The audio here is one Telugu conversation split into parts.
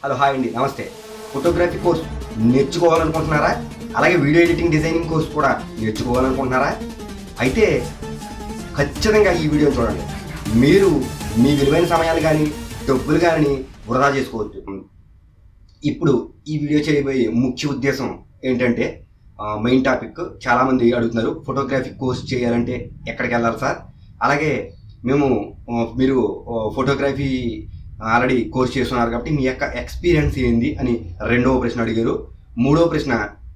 హలో హాయ్ అండి నమస్తే ఫోటోగ్రఫీ కోర్స్ నేర్చుకోవాలనుకుంటున్నారా అలాగే వీడియో ఎడిటింగ్ డిజైనింగ్ కోర్స్ కూడా నేర్చుకోవాలనుకుంటున్నారా అయితే ఖచ్చితంగా ఈ వీడియో చూడండి మీరు మీ విలువైన సమయాలు కానీ డబ్బులు కానీ వృధా చేసుకోవద్దు ఇప్పుడు ఈ వీడియో చేయబోయే ముఖ్య ఉద్దేశం ఏంటంటే మెయిన్ టాపిక్ చాలామంది అడుగుతున్నారు ఫోటోగ్రఫీ కోర్స్ చేయాలంటే ఎక్కడికి వెళ్ళాలి సార్ అలాగే మేము ఆ, మీరు ఫోటోగ్రఫీ ఆల్రెడీ కోర్స్ చేస్తున్నారు కాబట్టి మీ యొక్క ఎక్స్పీరియన్స్ ఏంది అని రెండవ ప్రశ్న అడిగారు మూడవ ప్రశ్న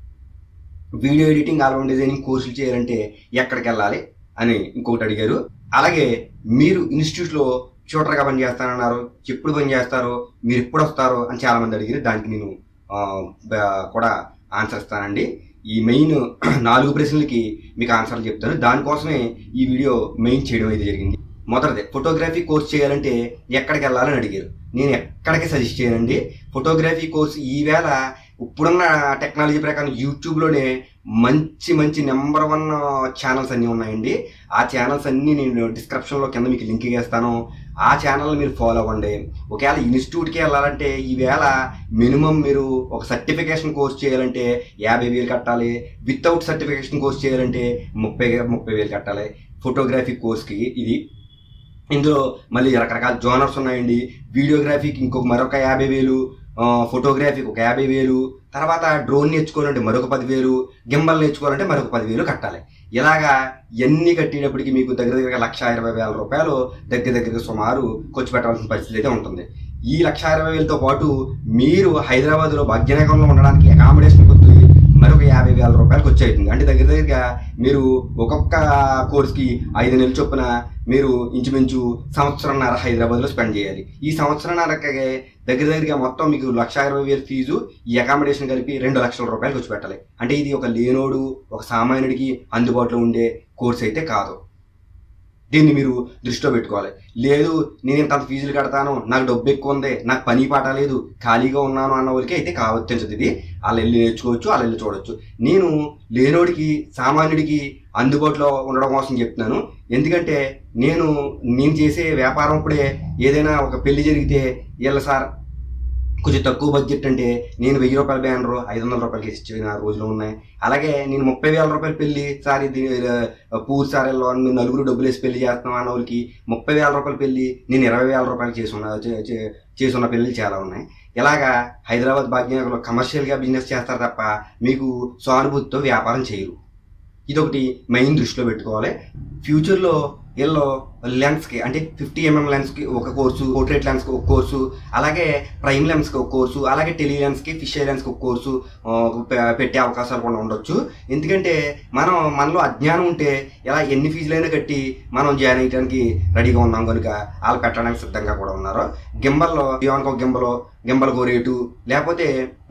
వీడియో ఎడిటింగ్ ఆల్బమ్ డిజైనింగ్ కోర్సులు చేయాలంటే ఎక్కడికి వెళ్ళాలి అని ఇంకొకటి అడిగారు అలాగే మీరు ఇన్స్టిట్యూట్లో షూటర్గా పని చేస్తానన్నారు ఎప్పుడు పని చేస్తారో మీరు ఎప్పుడు వస్తారో అని చాలా మంది అడిగారు దానికి నేను ఆ, బ- కూడా ఆన్సర్ ఇస్తానండి ఈ మెయిన్ నాలుగు ప్రశ్నలకి మీకు ఆన్సర్లు చెప్తాను దానికోసమే ఈ వీడియో మెయిన్ చేయడం అయితే జరిగింది మొదటిది ఫోటోగ్రఫీ కోర్స్ చేయాలంటే ఎక్కడికి వెళ్ళాలని అడిగారు నేను ఎక్కడికి సజెస్ట్ చేయనండి ఫోటోగ్రఫీ కోర్స్ ఈవేళ ఇప్పుడున్న టెక్నాలజీ ప్రకారం యూట్యూబ్లోనే మంచి మంచి నెంబర్ వన్ ఛానల్స్ అన్నీ ఉన్నాయండి ఆ ఛానల్స్ అన్నీ నేను డిస్క్రిప్షన్లో కింద మీకు లింక్ చేస్తాను ఆ ఛానల్ మీరు ఫాలో అవ్వండి ఒకవేళ ఇన్స్టిట్యూట్కి వెళ్ళాలంటే ఈవేళ మినిమం మీరు ఒక సర్టిఫికేషన్ కోర్స్ చేయాలంటే యాభై వేలు కట్టాలి వితౌట్ సర్టిఫికేషన్ కోర్స్ చేయాలంటే ముప్పై ముప్పై వేలు కట్టాలి ఫోటోగ్రఫీ కోర్స్కి ఇది ఇందులో మళ్ళీ రకరకాల జోనర్స్ ఉన్నాయండి వీడియోగ్రఫీకి ఇంకొక మరొక యాభై వేలు ఆ, ఫోటోగ్రఫీకి ఒక యాభై వేలు తర్వాత డ్రోన్ నేర్చుకోవాలంటే మరొక పదివేలు గింబల్ నేర్చుకోవాలంటే మరొక పదివేలు కట్టాలి ఇలాగా ఎన్ని కట్టేటప్పటికి మీకు దగ్గర దగ్గర లక్ష ఇరవై వేల రూపాయలు దగ్గర దగ్గర సుమారు ఖర్చు పెట్టాల్సిన పరిస్థితి అయితే ఉంటుంది ఈ లక్ష ఇరవై వేలతో పాటు మీరు హైదరాబాద్లో భాగ్యనగరంలో ఉండడానికి అకామిడేషన్ కొద్ది మరొక యాభై వేల రూపాయలు ఖర్చు అవుతుంది అంటే దగ్గర దగ్గరగా మీరు ఒక్కొక్క కోర్స్కి ఐదు నెలల చొప్పున మీరు ఇంచుమించు సంవత్సరంన్నర హైదరాబాద్లో స్పెండ్ చేయాలి ఈ సంవత్సరంన్నరకి దగ్గర దగ్గరగా మొత్తం మీకు లక్ష ఇరవై వేలు ఫీజు ఈ అకామిడేషన్ కలిపి రెండు లక్షల రూపాయలు ఖర్చు పెట్టాలి అంటే ఇది ఒక లేనోడు ఒక సామాన్యుడికి అందుబాటులో ఉండే కోర్స్ అయితే కాదు దీన్ని మీరు దృష్టిలో పెట్టుకోవాలి లేదు నేను ఇంత ఫీజులు కడతాను నాకు డబ్బు ఎక్కువ ఉంది నాకు పని పాట లేదు ఖాళీగా ఉన్నాను అన్న వాళ్ళకి అయితే కావచ్చు ఇది వాళ్ళు వెళ్ళి నేర్చుకోవచ్చు వాళ్ళు వెళ్ళి చూడొచ్చు నేను లేనోడికి సామాన్యుడికి అందుబాటులో ఉండడం కోసం చెప్తున్నాను ఎందుకంటే నేను నేను చేసే వ్యాపారం ఇప్పుడే ఏదైనా ఒక పెళ్లి జరిగితే వీళ్ళ సార్ కొంచెం తక్కువ బడ్జెట్ అంటే నేను వెయ్యి రూపాయల బ్యానర్ ఐదు వందల రూపాయలకి ఇచ్చిన రోజులు ఉన్నాయి అలాగే నేను ముప్పై వేల రూపాయలు పెళ్లి సార్ ఇది ఆ, పూర్ సార్ వెళ్ళో అని మేము నలుగురు డబ్బులు వేసి పెళ్లి చేస్తున్నాం అన్న వాళ్ళకి ముప్పై వేల రూపాయలు పెళ్లి నేను ఇరవై వేల రూపాయలు చేసున్న చే- చే- చేసున్న పెళ్ళిళ్ళు చాలా ఉన్నాయి ఇలాగా హైదరాబాద్ భాగ్యనగర్లో కమర్షియల్గా బిజినెస్ చేస్తారు తప్ప మీకు సానుభూతితో వ్యాపారం చేయరు ఇదొకటి మెయిన్ దృష్టిలో పెట్టుకోవాలి ఫ్యూచర్లో వీళ్ళు లెన్స్కి అంటే ఫిఫ్టీ ఎంఎం లెన్స్కి ఒక కోర్సు పోర్ట్రేట్ లెన్స్కి ఒక కోర్సు అలాగే ప్రైమ్ లెన్స్కి ఒక కోర్సు అలాగే టెలి లెన్స్కి ఫిష్ లెన్స్కి ఒక కోర్సు ఆ, పె- పెట్టే అవకాశాలు కూడా ఉండొచ్చు ఎందుకంటే మనం మనలో అజ్ఞానం ఉంటే ఇలా ఎన్ని ఫీజులైనా కట్టి మనం జాయిన్ అయ్యడానికి రెడీగా ఉన్నాం కనుక వాళ్ళు పెట్టడానికి సిద్ధంగా కూడా ఉన్నారు గింబల్లో బియాన్కి ఒక గింబలో గింబల్కి ఒక రేటు లేకపోతే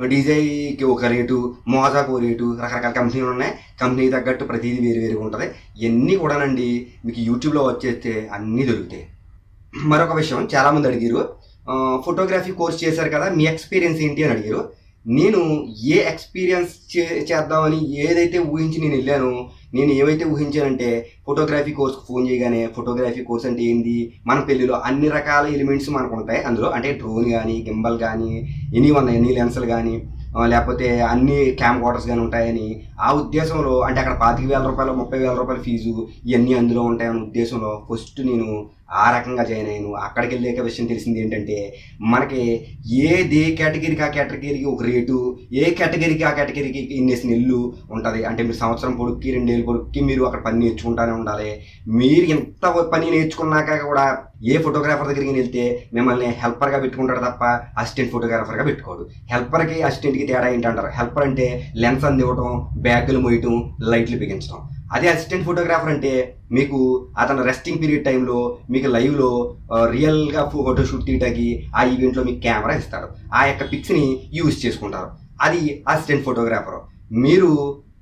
డీజైకి ఒక రేటు మోజాకు ఒక రేటు రకరకాల కంపెనీలు ఉన్నాయి కంపెనీ తగ్గట్టు ప్రతిదీ వేరు వేరుగా ఉంటుంది ఇవన్నీ కూడానండి మీకు యూట్యూబ్లో వచ్చేస్తే అన్నీ దొరుకుతాయి మరొక విషయం చాలామంది అడిగారు ఆ, ఫోటోగ్రఫీ కోర్స్ చేశారు కదా మీ ఎక్స్పీరియన్స్ ఏంటి అని అడిగారు నేను ఏ ఎక్స్పీరియన్స్ చే చేద్దామని ఏదైతే ఊహించి నేను వెళ్ళానో నేను ఏవైతే ఊహించానంటే ఫోటోగ్రఫీ కోర్స్కి ఫోన్ చేయగానే ఫోటోగ్రఫీ కోర్స్ అంటే ఏంది మన పెళ్లిలో అన్ని రకాల ఎలిమెంట్స్ మనకు ఉంటాయి అందులో అంటే డ్రోన్ కానీ గింబల్ కానీ ఎనీ వన్ ఎనీ లెన్సులు కానీ ఆ, లేకపోతే అన్ని క్యామ్ క్వార్టర్స్ కానీ ఉంటాయని ఆ ఉద్దేశంలో అంటే అక్కడ పాతిక వేల రూపాయలు ముప్పై వేల రూపాయల ఫీజు ఇవన్నీ అందులో ఉంటాయనే ఉద్దేశంలో ఫస్ట్ నేను ఆ రకంగా జాయిన్ అయ్యాను అక్కడికి వెళ్ళాక విషయం తెలిసింది ఏంటంటే మనకి ఏది కేటగిరీకి ఆ కేటగిరీకి ఒక రేటు ఏ కేటగిరీకి ఆ కేటగిరీకి ఇన్నేసి నెలలు ఉంటుంది అంటే మీరు సంవత్సరం పొడుక్కి రెండేళ్ళు పొడుక్కి మీరు అక్కడ పని నేర్చుకుంటానే ఉండాలి మీరు ఎంత పని నేర్చుకున్నాక కూడా ఏ ఫోటోగ్రాఫర్ దగ్గరికి వెళ్తే మిమ్మల్ని హెల్పర్గా పెట్టుకుంటాడు తప్ప అసిస్టెంట్ ఫోటోగ్రాఫర్గా పెట్టుకోడు హెల్పర్కి అసిస్టెంట్కి తేడా ఏంటంటారు హెల్పర్ అంటే లెన్స్ అందివ్వటం బ్యాగులు మోయటం లైట్లు బిగించడం అదే అసిస్టెంట్ ఫోటోగ్రాఫర్ అంటే మీకు అతను రెస్టింగ్ పీరియడ్ టైంలో మీకు లైవ్లో రియల్గా ఫోటో షూట్ తీయటానికి ఆ ఈవెంట్లో మీకు కెమెరా ఇస్తాడు ఆ యొక్క పిక్స్ని యూజ్ చేసుకుంటారు అది అసిస్టెంట్ ఫోటోగ్రాఫర్ మీరు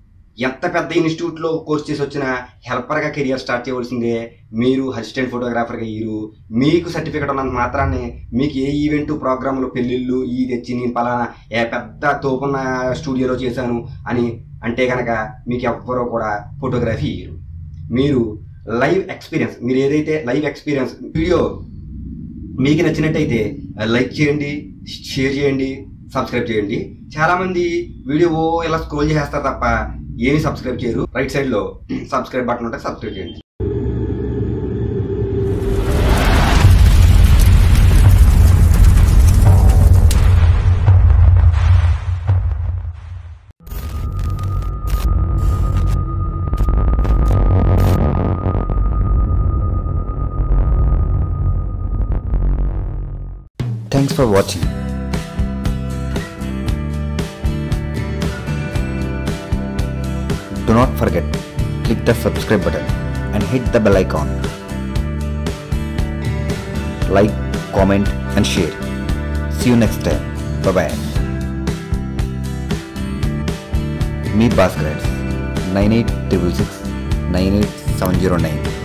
ఎంత పెద్ద ఇన్స్టిట్యూట్లో కోర్స్ చేసి వచ్చిన హెల్పర్గా కెరియర్ స్టార్ట్ చేయవలసిందే మీరు అసిస్టెంట్ ఫోటోగ్రాఫర్గా అయ్యారు మీకు సర్టిఫికేట్ ఉన్నంత మాత్రాన్ని మీకు ఏ ఈవెంట్ ప్రోగ్రాంలు పెళ్ళిళ్ళు ఈ తెచ్చి నేను పలానా ఏ పెద్ద తోపున్న స్టూడియోలో చేశాను అని అంటే కనుక మీకు ఎవ్వరూ కూడా ఫోటోగ్రఫీ ఇయ్యరు మీరు లైవ్ ఎక్స్పీరియన్స్ మీరు ఏదైతే లైవ్ ఎక్స్పీరియన్స్ వీడియో మీకు నచ్చినట్టయితే లైక్ చేయండి షేర్ చేయండి సబ్స్క్రైబ్ చేయండి చాలా మంది వీడియో ఇలా స్క్రోల్ చేస్తారు తప్ప ఏమీ సబ్స్క్రైబ్ చేయరు రైట్ సైడ్ లో సబ్స్క్రైబ్ బటన్ ఉంటే సబ్స్క్రైబ్ చేయండి Thanks for watching. Do not forget, click the subscribe button and hit the bell icon. Like, comment and share. See you next time. Bye bye. Meet Bhaskar 9866 98709.